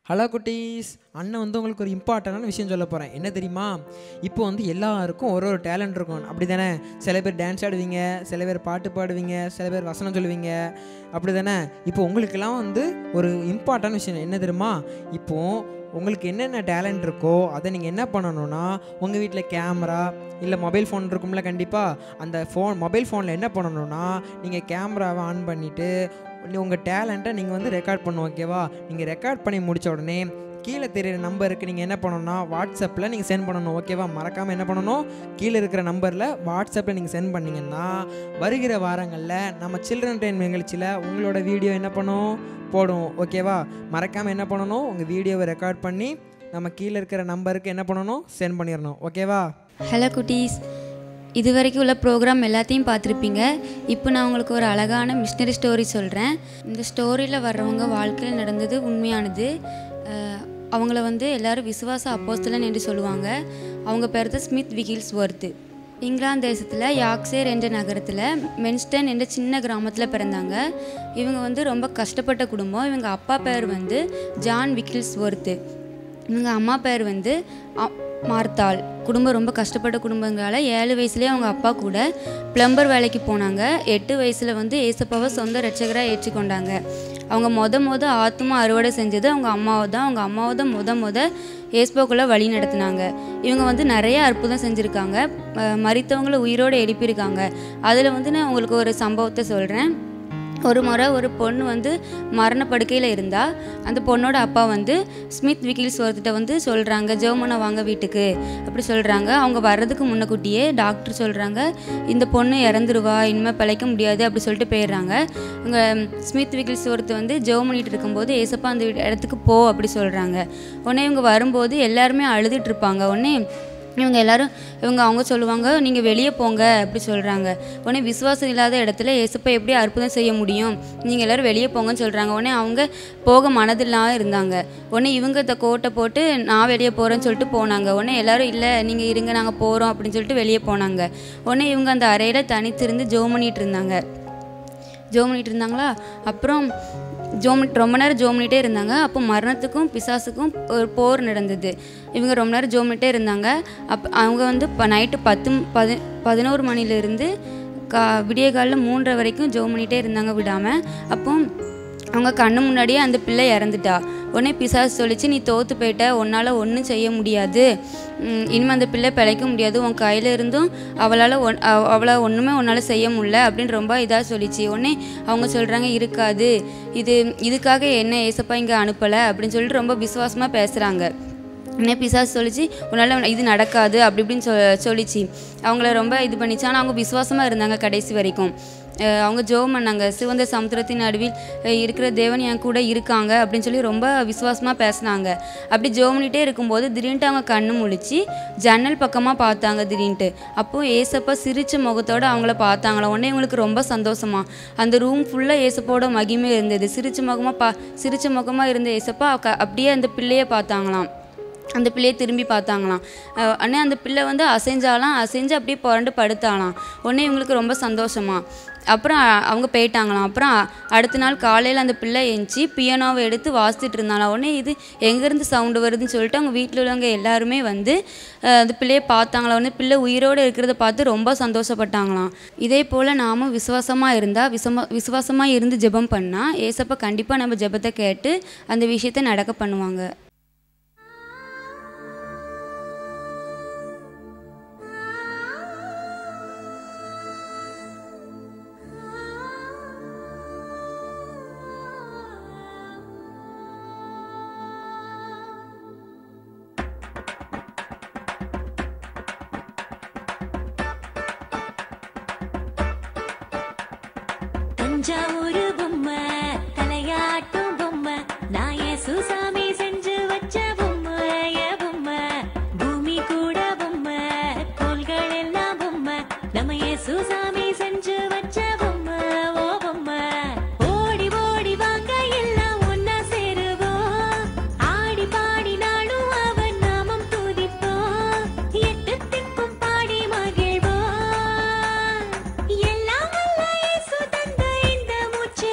Hello குட்டீஸ் அண்ணன் வந்து உங்களுக்கு ஒரு இம்பார்ட்டண்டான விஷயம் சொல்ல போகிறேன் என்ன தெரியுமா இப்போ வந்து எல்லாருக்கும் ஒரு ஒரு டேலண்ட் இருக்கும் அப்படி தானே சில பேர் டான்ஸ் ஆடுவீங்க சில பேர் பாட்டு பாடுவீங்க சில பேர் வசனம் சொல்லுவீங்க அப்படி தானே இப்போ உங்களுக்கெல்லாம் வந்து ஒரு இம்பார்ட்டன்ட் விஷயம் என்ன தெரியுமா இப்போது உங்களுக்கு என்னென்ன டேலண்ட் இருக்கோ அதை நீங்கள் என்ன பண்ணணும்னா உங்கள் வீட்டில் கேமரா இல்லை மொபைல் ஃபோன் இருக்கும்ல கண்டிப்பாக அந்த ஃபோன் மொபைல் ஃபோனில் என்ன பண்ணணும்னா நீங்கள் கேமராவை ஆன் பண்ணிவிட்டு உங்கள் டேலண்ட்டை நீங்கள் வந்து ரெக்கார்ட் பண்ணும் ஓகேவா நீங்கள் ரெக்கார்ட் பண்ணி முடித்த உடனே கீழே தெரியிற நம்பருக்கு நீங்கள் என்ன பண்ணணும்னா வாட்ஸ்அப்பில் நீங்கள் சென்ட் பண்ணணும் ஓகேவா மறக்காமல் என்ன பண்ணணும் கீழே இருக்கிற நம்பரில் வாட்ஸ்அப்பில் நீங்கள் சென்ட் பண்ணிங்கன்னா வருகிற வாரங்களில் நம்ம சில்ட்ரன் டைம் நிகழ்ச்சியில் உங்களோட வீடியோ என்ன பண்ணும் போடும் ஓகேவா மறக்காமல் என்ன பண்ணணும் உங்கள் வீடியோவை ரெக்கார்ட் பண்ணி நம்ம கீழே இருக்கிற நம்பருக்கு என்ன பண்ணணும் சென்ட் பண்ணிடணும் ஓகேவா ஹலோ குட்டீஸ் இது வரைக்கும் உள்ள ப்ரோக்ராம் எல்லாத்தையும் பார்த்துருப்பீங்க இப்போ நான் உங்களுக்கு ஒரு அழகான மிஷினரி ஸ்டோரி சொல்கிறேன் இந்த ஸ்டோரியில் வர்றவங்க வாழ்க்கையில் நடந்தது உண்மையானது அஹ், அவங்கள வந்து எல்லாரும் விசுவாச அப்போஸ்தலன் என்று சொல்லுவாங்க அவங்க பேர் தான் ஸ்மித் விகில்ஸ் ஒர்த்து இங்கிலாந்து தேசத்தில் யாக்சேர் என்ற நகரத்தில் மென்ஸ்டன் என்ற சின்ன கிராமத்தில் பிறந்தாங்க இவங்க வந்து ரொம்ப கஷ்டப்பட்ட குடும்பம் இவங்க அப்பா பேர் வந்து ஜான் விக்கில்ஸ் ஒர்த்து இவங்க அம்மா பேர் வந்து அ- மார்த்தாள் குடும்பம் ரொம்ப கஷ்டப்பட்ட குடும்பங்களால் ஏழு வயசுலேயே அவங்க அப்பா கூட பிளம்பர் வேலைக்கு போனாங்க எட்டு வயசில் வந்து ஏசப்பாவை சொந்த ரட்சகராக ஏற்றுக்கொண்டாங்க அவங்க மொத மொத ஆத்மா அறுவடை செஞ்சது அவங்க அம்மாவை தான் அவங்க அம்மாவை தான் முத முத ஏஸ்பாக்குள்ளே வழி நடத்துனாங்க இவங்க வந்து நிறைய அற்புதம் செஞ்சுருக்காங்க அஹ் மரித்தவங்களை உயிரோடு எழுப்பியிருக்காங்க அதில் வந்து நான் உங்களுக்கு ஒரு சம்பவத்தை சொல்கிறேன் ஒரு முறை ஒரு பொண்ணு வந்து மரணப்படுக்கையில் இருந்தா அந்த பொண்ணோட அப்பா வந்து ஸ்மித் விக்கில்ஸ் ஒருத்திட்ட வந்து சொல்கிறாங்க ஜெர்மனை வாங்க வீட்டுக்கு அப்படி சொல்கிறாங்க அவங்க வர்றதுக்கு முன்னக்கூட்டியே டாக்டர் சொல்கிறாங்க இந்த பொண்ணு இறந்துருவா இனிமேல் பிழைக்க முடியாது அப்படி சொல்லிட்டு போயிடுறாங்க இவங்க ஸ்மித் விக்கில்ஸ் ஒருத்தர் வந்து ஜெர்மனிட்டு இருக்கும்போது ஏசப்பா அந்த இடத்துக்கு போ அப்படி சொல்கிறாங்க உடனே இவங்க வரும்போது எல்லாருமே அழுதுட்டு இருப்பாங்க உடனே இவங்க எல்லாரும் இவங்க அவங்க சொல்லுவாங்க நீங்கள் வெளியே போங்க அப்படி சொல்கிறாங்க உடனே விசுவாசம் இல்லாத இடத்துல ஏசப்பா எப்படி அற்புதம் செய்ய முடியும் நீங்கள் எல்லாரும் வெளியே போங்கன்னு சொல்கிறாங்க உடனே அவங்க போக மனதில்லாம இருந்தாங்க உடனே இவங்க இந்த கோட்டை போட்டு நான் வெளியே போகிறேன்னு சொல்லிட்டு போனாங்க உடனே எல்லாரும் இல்லை நீங்கள் இருங்க நாங்கள் போகிறோம் அப்படின்னு சொல்லிட்டு வெளியே போனாங்க உடனே இவங்க அந்த அறையில் தனித்திருந்து ஜோம் பண்ணிட்டு இருந்தாங்க ஜோம் பண்ணிட்டு இருந்தாங்களா அப்புறம் ஜோம் ரொம்ப நேரம் ஜோம் பண்ணிட்டே இருந்தாங்க அப்போ மரணத்துக்கும் பிசாசுக்கும் ஒரு போர் நடந்தது இவங்க ரொம்ப நேரம் ஜோம் பண்ணிட்டே இருந்தாங்க அப் அவங்க வந்து இப்போ நைட்டு பத்து பதி பதினோரு மணிலேருந்து கா விடிய காலில் மூன்றரை வரைக்கும் ஜோம் பண்ணிட்டே இருந்தாங்க விடாமல் அப்போ அவங்க கண்ணு முன்னாடியே அந்த பிள்ளை இறந்துட்டா உடனே பிசாசு சொல்லிச்சு நீ தோத்து போயிட்ட உன்னால் ஒன்றும் செய்ய முடியாது உம், இனிமே அந்த பிள்ளை பிழைக்க முடியாது உன் கையில் இருந்தும் அவளால் ஒன் அவ- அவளை ஒன்றுமே உன்னால் செய்ய முடியல அப்படின்னு ரொம்ப இதாக சொல்லிச்சு உடனே அவங்க சொல்கிறாங்க இருக்காது இது இதுக்காக என்ன ஏசப்பா இங்கே அனுப்பலை அப்படின்னு சொல்லிட்டு ரொம்ப விசுவாசமாக பேசுகிறாங்க உடனே பிசாசு சொல்லிச்சு உன்னால் இது நடக்காது அப்படி இப்படின்னு சொ சொல்லிச்சு அவங்கள ரொம்ப இது பண்ணிச்சு ஆனால் அவங்க விசுவாசமாக இருந்தாங்க கடைசி வரைக்கும் அஹ் அவங்க ஜோம் பண்ணாங்க சிவந்த சமுத்திரத்தின் நடுவில் அஹ் இருக்கிற தேவன் என் கூட இருக்காங்க அப்படின்னு சொல்லி ரொம்ப விசுவாசமாக பேசினாங்க அப்படி ஜோம் பண்ணிட்டே இருக்கும்போது திடீர்னுட்டு அவங்க கண்ணு முழிச்சு ஜன்னல் பக்கமாக பார்த்தாங்க திடீர்னுட்டு அப்போ ஏசப்பா சிரிச்ச முகத்தோட அவங்கள பார்த்தாங்களா உடனே இவங்களுக்கு ரொம்ப சந்தோஷமா அந்த ரூம் ஃபுல்லாக ஏசப்பாவோட மகிமை இருந்தது சிரிச்ச முகமாக பா சிரிச்ச முகமாக இருந்த ஏசப்பா க- அப்படியே அந்த பிள்ளையை பார்த்தாங்களாம் அந்த பிள்ளையை திரும்பி பார்த்தாங்களாம் அஹ் உடனே அந்த பிள்ளை வந்து அசைஞ்சாலாம் அசைஞ்சு அப்படியே புரண்டு படுத்தாலாம் உடனே இவங்களுக்கு ரொம்ப சந்தோஷமா அப்புறம் அ- அவங்க போயிட்டாங்களாம் அப்புறம் அ- அடுத்த நாள் காலையில் அந்த பிள்ளை எஞ்சி பியானோவை எடுத்து வாசித்துட்டு இருந்தாலாம் உடனே இது எங்கேருந்து சவுண்டு வருதுன்னு சொல்லிட்டு அவங்க வீட்டில் உள்ளவங்க எல்லாருமே வந்து அஹ், அந்த பிள்ளையை பார்த்தாங்களா உடனே பிள்ளை உயிரோடு இருக்கிறத பார்த்து ரொம்ப சந்தோஷப்பட்டாங்களாம் இதே போல் நாமும் விசுவாசமாக இருந்தால் விசம விசுவாசமாக இருந்து ஜெபம் பண்ணால் ஏசப்பா கண்டிப்பாக நம்ம ஜெபத்தை கேட்டு அந்த விஷயத்தை நடக்க பண்ணுவாங்க தஞ்சாவூரு பொம்மை தலையாட்டும் பொம்மை நான் என் சுசாமி செஞ்சு வச்ச பொம்மை என் பொம்மை பூமி கூட பொம்மை கோள்கள் எல்லாம் பொம்மை நம்ம என் சுசாமி செஞ்சு வச்ச பொம்மை ஓ பொம்மை ஓடி ஓடி வாங்க எல்லாம் ஒன்னா சேருவோம் ஆடி பாடி நாளும் அவன் நாமம் துதிப்போம் எட்டு திக்கும் பாடி மகிழ்வோம் எல்லாம் வல்ல இயேசு தந்த இந்த மூச்சு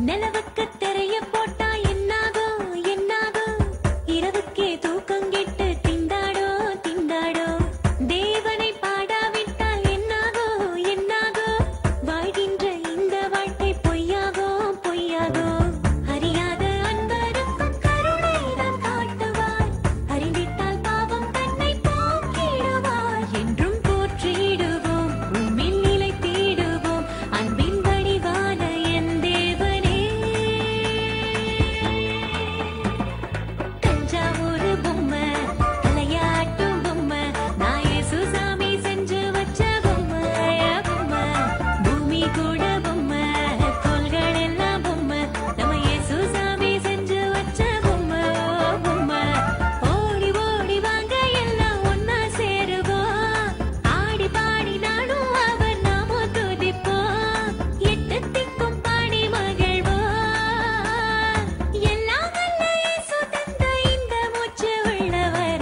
நிலவுக்கு தெரிய போட்டா என்னாகும் என்னாகும் இரவுக்கே தூக்கம் கெட்டு திண்டாடோ திண்டாடோ தேவனை பாடாவிட்டால் என்னாகோ என்னாகோ வாழ்கின்ற இந்த வாழ்க்கை பொய்யாகோ பொய்யாகோ அறியாத அன்பருக்கும் கருணை தான் காட்டுவார் அறிந்திட்டால் பாவம் தன்னை போக்கிடுவார் என்றும் போற்றிடுவோம் உம்மில் நிலைத்திடுவோம் அன்பின் வடிவான என் தேவனே தஞ்சாவூர் பொம்மை தலையாட்டும் பொம்மை நான் இயேசுசாமி செஞ்சு வச்ச பொம்மை பொம்மை பூமி கூட பொம்மை கோள்கள் எல்லாம் பொம்மை நம்ம இயேசுசாமி செஞ்சு வச்ச பொம்மை பொம்மை ஓடி ஓடி வாங்க எல்லாம் ஒன்னா சேருவோம் ஆடி பாடி நானும் அவர் நாமோ துதிப்போம் எட்டு திக்கும் பாடி மகிழ்வோம் எல்லாம் வல்ல இயேசு தந்த இந்த மூச்சு உள்ளவர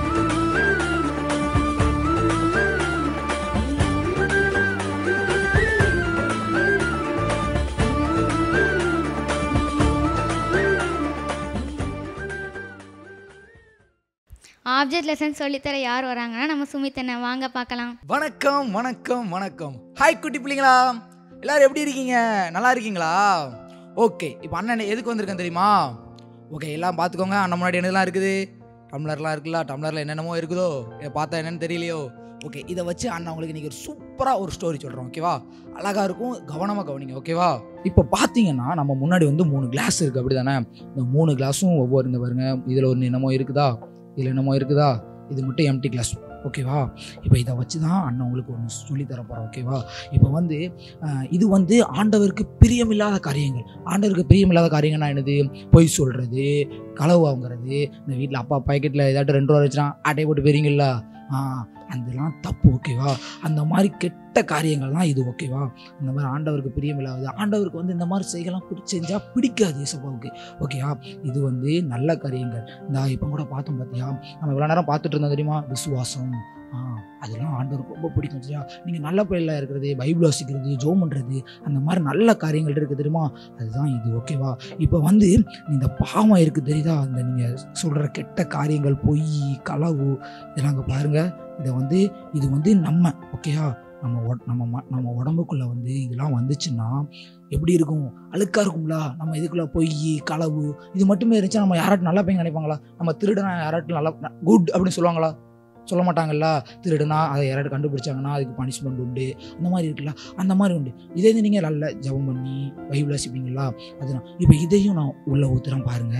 ஆப்ஜெக்ட் லெசன் சொல்லித்தர யார் வராங்கன்னா நம்ம சுமித்தனை வாங்க பார்க்கலாம் வணக்கம் வணக்கம் வணக்கம் ஹாய் குட்டி பிள்ளைங்களா எல்லாரும் எப்படி இருக்கீங்க நல்லா இருக்கீங்களா ஓகே இப்போ அண்ணன் எதுக்கு வந்திருக்கேன் தெரியுமா ஓகே எல்லாம் பார்த்துக்கோங்க அண்ணன் முன்னாடி என்னலாம் இருக்குது டம்ளர்லாம் இருக்குல்ல டம்ளரில் என்னென்னமோ இருக்குதோ இதை பார்த்தா என்னன்னு தெரியலையோ ஓகே இதை வச்சு அண்ணன் உங்களுக்கு இன்றைக்கி ஒரு சூப்பராக ஒரு ஸ்டோரி சொல்கிறோம் ஓகேவா அழகாக இருக்கும் கவனமாக கவனிங்க ஓகேவா இப்போ பார்த்தீங்கன்னா நம்ம முன்னாடி வந்து மூணு கிளாஸ் இருக்குது அப்படி தானே இந்த மூணு கிளாஸும் ஒவ்வொரு இந்த பாருங்க இதில் ஒரு என்னமோ இருக்குதா இதில் என்னமோ இருக்குதா இது மட்டும் எம்டி கிளாஸ் ஓகேவா இப்போ இதை வச்சு தான் அண்ணன் உங்களுக்கு ஒன்று சொல்லி தர போகிறோம் ஓகேவா இப்போ வந்து அஹ், இது வந்து ஆண்டவருக்கு பிரியமில்லாத காரியங்கள் ஆண்டவருக்கு பிரியமில்லாத காரியங்கள்னா என்னது பொய் சொல்கிறது களவு வாங்குறது இந்த வீட்டில் அப்பா பாக்கெட்டில் ஏதாட்டும் ரெண்டு ரூபா வச்சுனா அட்டை போட்டு போயிருங்களா ஆ அதெல்லாம் தப்பு ஓகேவா அந்த மாதிரி கெட்ட காரியங்கள்லாம் இது ஓகேவா இந்த மாதிரி ஆண்டவருக்கு பிரியமில்லாதது ஆண்டவருக்கு வந்து இந்த மாதிரி செய்கலாம் பிடி செஞ்சால் பிடிக்காது இயேசப்பாவுக்கு ஓகேவா இது வந்து நல்ல காரியங்கள் இந்த இப்போ கூட பார்த்தோம் பார்த்தியா நம்ம இவ்வளோ நேரம் பார்த்துட்டு இருந்தோம் தெரியுமா விசுவாசம் ஆ அதெல்லாம் ஆண்டவருக்கு ரொம்ப பிடிக்கும் சரியா நீங்கள் நல்ல பிள்ளைல இருக்கிறது பைபிள் வாசிக்கிறது ஜோம் பண்ணுறது அந்த மாதிரி நல்ல காரியங்கள் இருக்குது தெரியுமா அதுதான் இது ஓகேவா இப்போ வந்து இந்த பாவம் இருக்குது தெரியுதா அந்த நீங்கள் சொல்கிற கெட்ட காரியங்கள் பொய் களவு இதெல்லாம் அங்கே பாருங்கள் இதை வந்து இது வந்து நம்ம ஓகேயா நம்ம உட- நம்ம ம- நம்ம உடம்புக்குள்ளே வந்து இதெல்லாம் வந்துச்சுன்னா எப்படி இருக்கும் அழுக்காக இருக்கும்ல நம்ம இதுக்குள்ளே பொய் களவு இது மட்டுமே இருந்துச்சா நம்ம யாராட்டும் நல்லா பையன் நினைப்பாங்களா நம்ம திருடனா யாராட்டும் நல்லா குட் அப்படின்னு சொல்லுவாங்களா சொல்ல மாட்டாங்கல்ல திருடுனா அதை யாராட்டும் கண்டுபிடிச்சாங்கன்னா அதுக்கு பனிஷ்மெண்ட் உண்டு அந்த மாதிரி இருக்குல்ல அந்த மாதிரி உண்டு இதே இது நீங்கள் நல்ல ஜெபம் பண்ணி பைபிள் வாசிப்பீங்களா அதுதான் இப்போ இதையும் நான் உள்ள ஊத்துறேன் பாருங்க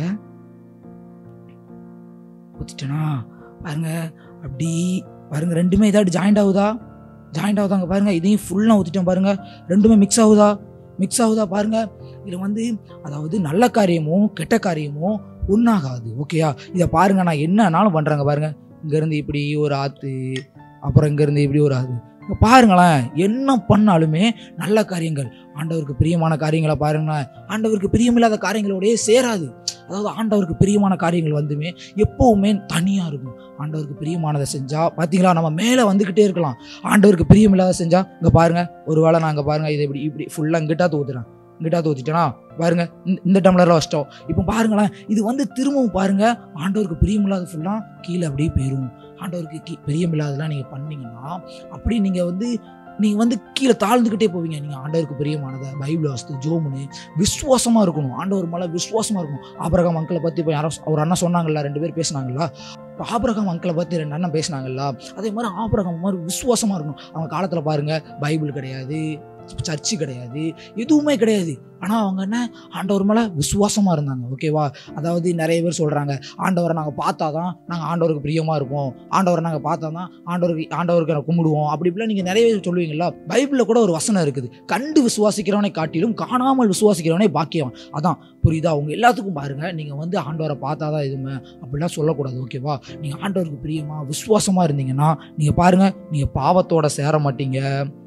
ஊத்திட்டேனா பாருங்க அப்படி பாருங்க ரெண்டுமே இதாட்டு ஜாயிண்ட் ஆகுதா ஜாயிண்ட் ஆகுதாங்க பாருங்க இதையும் ஃபுல்லாக ஊற்றிட்டேன் பாருங்க ரெண்டுமே மிக்ஸ் ஆகுதா மிக்ஸ் ஆகுதா பாருங்க இதில் வந்து அதாவது நல்ல காரியமும் கெட்ட காரியமும் ஒன்றாகாது ஓகேயா இதை பாருங்க நான் என்னன்னாலும் பண்ணுறேங்க பாருங்க இங்கேருந்து இப்படி ஒரு ஆற்று அப்புறம் இங்கேருந்து இப்படி ஒரு ஆறு இங்க பாருங்களேன் என்ன பண்ணாலுமே நல்ல காரியங்கள் ஆண்டவருக்கு பிரியமான காரியங்களை பாருங்களேன் ஆண்டவருக்கு பிரியமில்லாத காரியங்களோடயே சேராது அதாவது ஆண்டவருக்கு பிரியமான காரியங்கள் வந்துமே எப்பவுமே தனியாக இருக்கும் ஆண்டவருக்கு பிரியமானதை செஞ்சா பார்த்தீங்களா நம்ம மேலே வந்துக்கிட்டே இருக்கலாம் ஆண்டவருக்கு பிரியமில்லாத செஞ்சா இங்கே பாருங்க ஒரு வேளை நான் இங்கே பாருங்க இதை இப்படி இப்படி ஃபுல்லாக இங்கிட்டா ஊத்துறேன் இங்கிட்டா ஊற்றிட்டேனா பாருங்க இந்த- இந்த டம்ளரில் வச்சிட்டோம் இப்போ பாருங்களேன் இது வந்து திரும்பவும் பாருங்க ஆண்டவருக்கு பிரியமில்லாத ஃபுல்லாக கீழே அப்படியே போயிடும் ஆண்டவருக்கு கீ பிரியமில்லாதெல்லாம் நீங்கள் பண்ணீங்கன்னா அப்படி நீங்கள் வந்து நீங்கள் வந்து கீழே தாழ்ந்துக்கிட்டே போவீங்க நீங்கள் ஆண்டவருக்கு பிரியமானதை பைபிள் வாஸ்து ஜோமுன்னு விசுவாசமாக இருக்கணும் ஆண்டவர் மேலே விசுவாசமாக இருக்கணும் ஆபரகாம் அங்கிளை பற்றி இப்போ யாரோ ஒரு அண்ணன் சொன்னாங்கல்ல ரெண்டு பேர் பேசுனாங்களா இப்போ ஆபரகாம் அங்கிளை பற்றி ரெண்டு அண்ணன் பேசுனாங்கல்ல அதே மாதிரி ஆபரகாம் மாதிரி விசுவாசமாக இருக்கணும் அவங்க காலத்தில் பாருங்க பைபிள் கிடையாது சர்ச்சு கிடையாது எதுவுமே கிடையாது ஆனால் அவங்க என்ன ஆண்டவர் மேலே விசுவாசமாக இருந்தாங்க ஓகேவா அதாவது நிறைய பேர் சொல்கிறாங்க ஆண்டவரை நாங்கள் பார்த்தா தான் நாங்கள் ஆண்டவருக்கு பிரியமாக இருப்போம் ஆண்டவரை நாங்கள் பார்த்தா தான் ஆண்டவருக்கு ஆண்டவருக்கு நாங்கள் கும்பிடுவோம் அப்படி இப்படிலாம் நீங்கள் நிறைய பேர் சொல்லுவீங்களா பைபிளில் கூட ஒரு வசனம் இருக்குது கண்டு விசுவாசிக்கிறவனை காட்டிலும் காணாமல் விசுவாசிக்கிறவனே பாக்கியம் அதான் புரியுதா அவங்க எல்லாத்துக்கும் பாருங்க நீங்கள் வந்து ஆண்டவரை பார்த்தா தான் எதுவுமே அப்படிலாம் சொல்லக்கூடாது ஓகேவா நீங்கள் ஆண்டவருக்கு பிரியமாக விசுவாசமாக இருந்தீங்கன்னா நீங்கள் பாருங்க நீங்கள் பாவத்தோட சேர மாட்டீங்க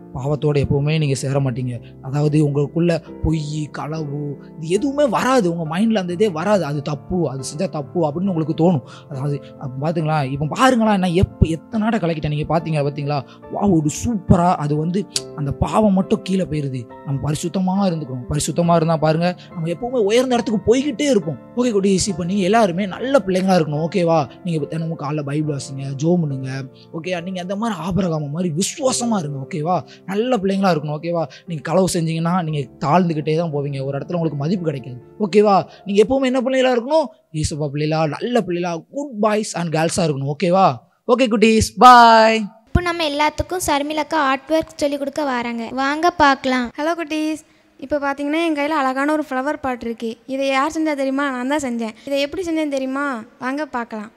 பாவத்தோட எப்போவுமே நீங்கள் சேர மாட்டீங்க அதாவது உங்களுக்குள்ள பொய் களவு இது எதுவுமே வராது உங்கள் மைண்டில் அந்த இதே வராது அது தப்பு அது செஞ்சால் தப்பு அப்படின்னு உங்களுக்கு தோணும் அதாவது அப்ப பாத்துங்களா இப்போ பாருங்களா நான் எப்போ எத்தனை நாடை கலக்கிட்டேன் நீங்கள் பார்த்தீங்க பார்த்தீங்களா வா ஒரு சூப்பராக அது வந்து அந்த பாவம் மட்டும் கீழே போயிருது நம்ம பரிசுத்தமாக இருந்துக்கணும் பரிசுத்தமாக இருந்தால் பாருங்க நம்ம எப்பவுமே உயர்ந்த இடத்துக்கு போய்கிட்டே இருப்போம் ஓகே கொடி ஈஸி பண்ணி எல்லாருமே நல்ல பிள்ளைங்களா இருக்கணும் ஓகேவா நீங்கள் தினமும் காலைல பைபிள் வாசிங்க ஜோ பண்ணுங்க ஓகேவா நீங்கள் அந்த மாதிரி ஆபரகாம மாதிரி விசுவாசமாக இருங்க ஓகேவா நல்ல பிள்ளைங்களா இருக்கணும் ஓகேவா நீங்கள் களவு செஞ்சீங்கன்னா நீங்கள் தாழ்ந்துக்கிட்டே தான் போவீங்க ஒரு இடத்துல உங்களுக்கு மதிப்பு கிடைக்காது ஓகேவா நீங்கள் எப்பவுமே என்ன பிள்ளைங்களா இருக்கணும் ஈசப்பா பிள்ளைகளா நல்ல பிள்ளைகளா குட் பாய்ஸ் அண்ட் கேர்ள்ஸாக இருக்கணும் ஓகேவா ஓகே குட்டீஸ் பாய் இப்போ நம்ம எல்லாத்துக்கும் சர்மிளக்கா ஆர்ட் ஒர்க் சொல்லி கொடுக்க வராங்க வாங்க பார்க்கலாம் ஹலோ குட்டீஸ் இப்போ பார்த்தீங்கன்னா என் கையில் அழகான ஒரு ஃப்ளவர் பாட் இருக்கு இதை யார் செஞ்சா தெரியுமா நான் தான் செஞ்சேன் இதை எப்படி செஞ்சேன் தெரியுமா வாங்க பார்க்கலாம்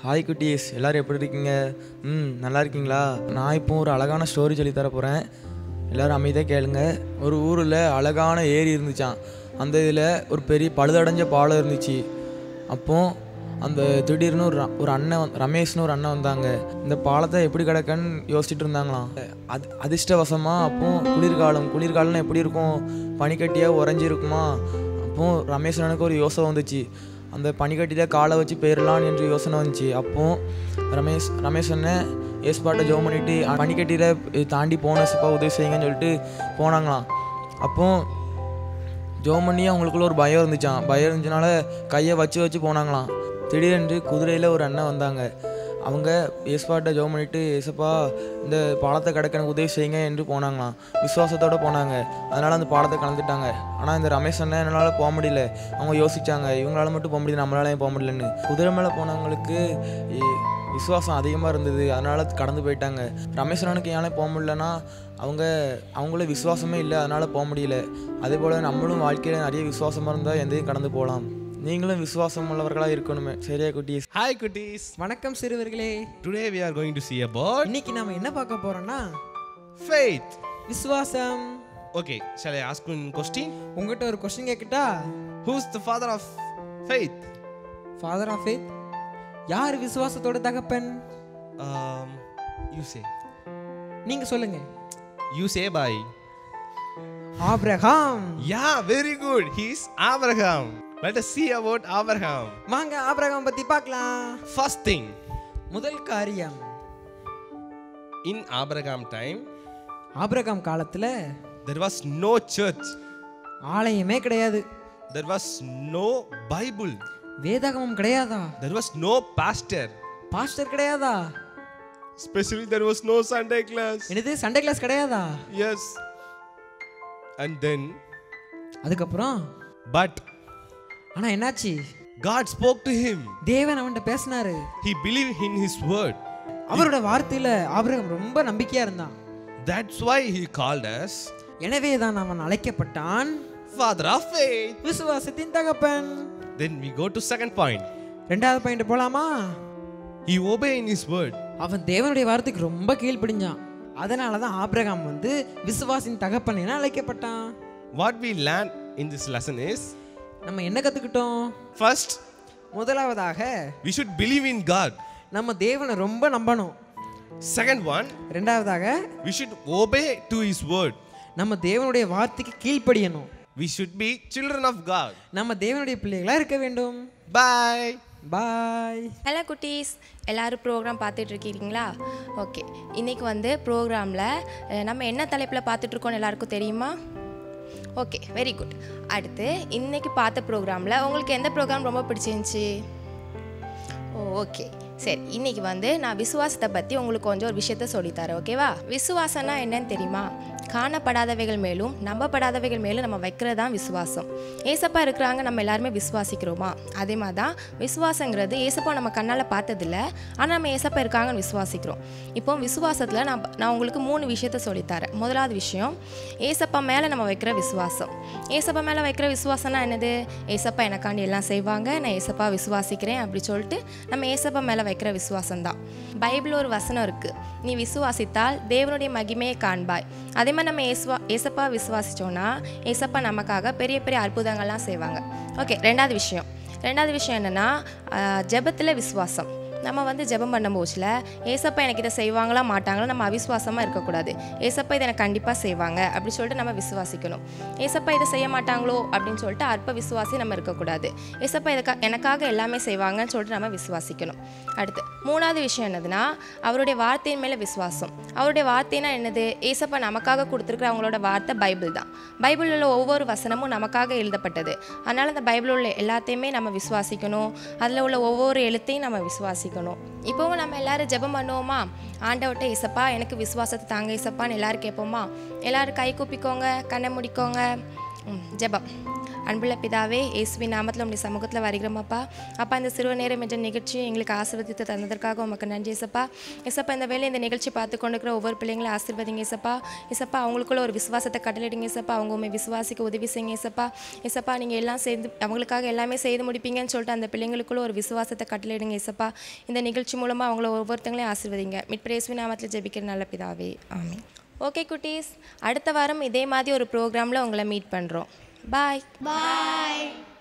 ஹாய் குட்டீஸ் எல்லோரும் எப்படி இருக்கீங்க ம் நல்லா இருக்கீங்களா நான் இப்போ ஒரு அழகான ஸ்டோரி சொல்லித் தர போகிறேன் எல்லோரும் அமைதியாக கேளுங்க ஒரு ஊரில் அழகான ஏரி இருந்துச்சான் அந்த இதில் ஒரு பெரிய பழுதடைஞ்ச பாலம் இருந்துச்சு அப்போ அந்த திடீர்னு ஒரு ர- ஒரு அண்ணன் வந்து- ரமேஷ்னு ஒரு அண்ணன் வந்தாங்க இந்த பாலத்தை எப்படி கிடக்குன்னு யோசிச்சுட்டு இருந்தாங்களாம் அது அதிர்ஷ்டவசமாக அப்போ குளிர்காலம் குளிர்காலம்னா எப்படி இருக்கும் பனிக்கட்டியாக உறைஞ்சி இருக்குமா அப்போ ரமேஷ் அண்ணனுக்கு ஒரு யோசனை வந்துச்சு அந்த பனிக்கட்டியில் காலை வச்சு போயிடலான்னு என்று யோசனை வந்துச்சு அப்போ ரமேஷ் ரமேஷ் அண்ணன் ஏஸ்பாட்டை ஜோம் பண்ணிட்டு பனிக்கட்டியில் தாண்டி போன சிப்பா உதவி செய்யுங்கன்னு சொல்லிட்டு போனாங்களாம் அப்போ ஜோம் பண்ணி அவங்களுக்குள்ள ஒரு பயம் இருந்துச்சான் பயம் இருந்துச்சுனால கையை வச்சு வச்சு போனாங்களாம் திடீரென்று குதிரையில் ஒரு அண்ணன் வந்தாங்க அவங்க ஏஸ்பாட்டை ஜோம் பண்ணிட்டு ஏசப்பா இந்த பாலத்தை கடக்க எனக்கு உதவி செய்யுங்க என்று போனாங்களாம் விசுவாசத்தோட போனாங்க அதனால் அந்த பாலத்தை கலந்துட்டாங்க ஆனால் இந்த ரமேஷ் அண்ணன் என்னால் போக முடியல அவங்க யோசிச்சாங்க இவங்களால மட்டும் போக முடியல நம்மளால ஏன் போக முடியலன்னு குதிரை மேலே போனவங்களுக்கு இ- விசுவாசம் அதிகமாக இருந்தது அதனால் கடந்து போயிட்டாங்க ரமேஷ் அண்ணனுக்கு ஏன் போக முடியலன்னா அவங்க அவங்கள விசுவாசமே இல்லை அதனால் போக முடியல அதே போல் நம்மளும் வாழ்க்கையில் நிறைய விசுவாசமாக இருந்தால் எந்தையும் கடந்து போகலாம் நீங்களும் விசுவாசம் உள்ளவர்களாக இருக்கணுமே சரியா குட்டீஸ் Hi cuties. வணக்கம் சிறுவர்களே Today we are going to see about இன்னைக்கு நாம என்ன பார்க்க போறோம்னா faith. விசுவாசம் Okay, shall I ask one question? உங்ககிட்ட ஒரு கொஸ்டின் கேட்கட்டா Who's the father of faith? Father of faith யார் விசுவாசத்தோட தகப்பன் Um, you say. நீங்க சொல்லுங்க You say by. Abraham Yeah, very good. He's Abraham. Let us see about Abraham. வாங்க Abraham பத்தி பார்க்கலாம் First thing, முதல் காரியம் in Abraham time, ஆபிரகாம் காலத்துல there was no church. ஆலயமே கிடையாது There was no Bible. வேதாகமம் கிடையாதா There was no pastor. Pastor கிடையாதா Especially there was no Sunday class. என்னது சண்டே கிளாஸ் கிடையாதா Yes. And then, அதுக்கப்புறம் but ஆனா என்னாச்சு God spoke to him. தேவன் அவன்கிட்ட பேசினாரு He believed in his word. அவரோட வார்த்தையில ஆபிரகாம் ரொம்ப நம்பிக்கையா இருந்தான் That's why he called us எனவே தான் அவன் அழைக்கப்பட்டான் father of faith. விசுவாசத்தின் தகப்பன் Then we go to second point. ரெண்டாவது பாயிண்ட் போலாமா He obeyed in his word. அவன் தேவனுடைய வார்த்தைக்கு ரொம்ப கீழ்ப்படிஞ்சான் அதனால தான் ஆபிரகாம் வந்து விசுவாசின் தகப்பன் என அழைக்கப்பட்டான் What we learn in this lesson is நம்ம என்ன கத்துக்கிட்டோம் first, முதலாவதாக we should believe in God. நம்ம தேவனை ரொம்ப நம்பணும் Second one, ரெண்டாவதாக we should obey to his word. நம்ம தேவனுடைய வார்த்தைக்கு கீழ்ப்படியணும் We should be children of God. நம்ம தேவனுடைய பிள்ளைகளா இருக்க வேண்டும் Bye. பாய் ஹலோ குட்டீஸ் எல்லாரும் ப்ரோக்ராம் பார்த்துட்டு இருக்கீங்களா ஓகே இன்னைக்கு வந்து ப்ரோக்ராமில் நம்ம என்ன தலைப்பில் பார்த்துட்ருக்கோம் எல்லாருக்கும் தெரியுமா ஓகே வெரி குட் அடுத்து இன்னைக்கு பார்த்த ப்ரோக்ராமில் உங்களுக்கு எந்த ப்ரோக்ராம் ரொம்ப பிடிச்சிருந்துச்சி ஓ ஓகே சரி இன்னைக்கு வந்து நான் விசுவாசத்தை பற்றி உங்களுக்கு கொஞ்சம் ஒரு விஷயத்த சொல்லித்தரேன் ஓகேவா விசுவாசம்னா என்னன்னு தெரியுமா காணப்படாதவைகள் மேலும் நம்பப்படாதவைகள் மேலும் நம்ம வைக்கிறது தான் விசுவாசம் ஏசப்பா இருக்கிறாங்க நம்ம எல்லாருமே விசுவாசிக்கிறோமா அதே மாதிரி தான் விசுவாசங்கிறது ஏசப்பா நம்ம கண்ணால் பார்த்ததில்ல ஆனால் நம்ம ஏசப்பா இருக்காங்கன்னு விசுவாசிக்கிறோம் இப்போ விசுவாசத்தில் நான் நான் உங்களுக்கு மூணு விஷயத்த சொல்லித்தரேன் முதலாவது விஷயம் ஏசப்பா மேலே நம்ம வைக்கிற விசுவாசம் ஏசப்பா மேலே வைக்கிற விசுவாசம்னா என்னது ஏசப்பா எனக்காண்டி எல்லாம் செய்வாங்க நான் ஏசப்பா விசுவாசிக்கிறேன் அப்படி சொல்லிட்டு நம்ம ஏசப்பா மேலே வைக்கிற விசுவாசம் தான் பைபிள் ஒரு வசனம் இருக்குது நீ விசுவாசித்தால் தேவனுடைய மகிமையை காண்பாய் அதே மாதிரி நம்ம ஏசுவா ஏசப்பா விசுவாசிச்சோன்னா ஏசப்பா நமக்காக பெரிய பெரிய அற்புதங்கள்லாம் செய்வாங்க ஓகே ரெண்டாவது விஷயம் ரெண்டாவது விஷயம் என்னென்னா ஜெபத்தில் விசுவாசம் நம்ம வந்து ஜெபம் பண்ணும் போச்சில் ஏசப்பா எனக்கு இதை செய்வாங்களா மாட்டாங்களா நம்ம அவிசுவாசமாக இருக்கக்கூடாது ஏசப்பா இதை எனக்கு கண்டிப்பாக செய்வாங்க அப்படி சொல்லிட்டு நம்ம விசுவாசிக்கணும் ஏசப்பா இதை செய்ய மாட்டாங்களோ அப்படின்னு சொல்லிட்டு அற்ப விசுவாசி நம்ம இருக்கக்கூடாது ஏசப்பா இதுக்கா எனக்காக எல்லாமே செய்வாங்கன்னு சொல்லிட்டு நம்ம விசுவாசிக்கணும் அடுத்து மூணாவது விஷயம் என்னதுன்னா அவருடைய வார்த்தையின் மேலே விசுவாசம் அவருடைய வார்த்தைனா என்னது ஏசப்பா நமக்காக கொடுத்துருக்குற அவங்களோட வார்த்தை பைபிள் தான் பைபிளில் உள்ள ஒவ்வொரு வசனமும் நமக்காக எழுதப்பட்டது அதனால் அந்த பைபிளில் உள்ள எல்லாத்தையுமே நம்ம விசுவாசிக்கணும் அதில் உள்ள ஒவ்வொரு எழுத்தையும் நம்ம விசுவாசிக்கணும் இப்போவும் நம்ம எல்லாரும் ஜெபம் பண்ணுவோமா ஆண்டவர்கிட்ட இசப்பா எனக்கு விசுவாசத்தை தாங்க இசப்பான்னு எல்லாரும் கேட்போமா எல்லாரும் கை கூப்பிக்கோங்க கண்ணை முடிக்கோங்க ம், ஜெபம் அன்புள்ள பிதாவே இயேசுவின் நாமத்தில் உடைய சமூகத்தில் வருகிறோம் அப்பா அப்பா இந்த சிறுவ நேரம் என்ற நிகழ்ச்சியை எங்களுக்கு ஆசீர்வதித்து தந்ததற்காக உமக்கு நன்றி இசப்பா இசப்பா இந்த வேலை இந்த நிகழ்ச்சி பார்த்து கொண்டிருக்கிற ஒவ்வொரு பிள்ளைங்களும் ஆசீர்வதிங்க இசப்பா இசப்பா அவங்களுக்குள்ள ஒரு விசுவாசத்தை கடலிடுங்க இசப்பா அவங்க உண்மை விசுவாசிக்க உதவி செய்யுங்க இசப்பா இசப்பா நீங்கள் எல்லாம் செய்து அவங்களுக்காக எல்லாமே செய்து முடிப்பீங்கன்னு சொல்லிட்டு அந்த பிள்ளைங்களுக்குள்ள ஒரு விசுவாசத்தை கட்டளையிடுங்க இசப்பா இந்த நிகழ்ச்சி மூலமாக அவங்கள ஒவ்வொருத்தங்களையும் ஆசீர்வதிங்க மிட்பிரேஸ்வி நாமத்தில் ஜெபிக்கிற நல்ல பிதாவே ஆமென் ஓகே குட்டீஸ் அடுத்த வாரம் இதே மாதிரி ஒரு ப்ரோக்ராமில் உங்களை மீட் பண்ணுறோம் பாய் பாய்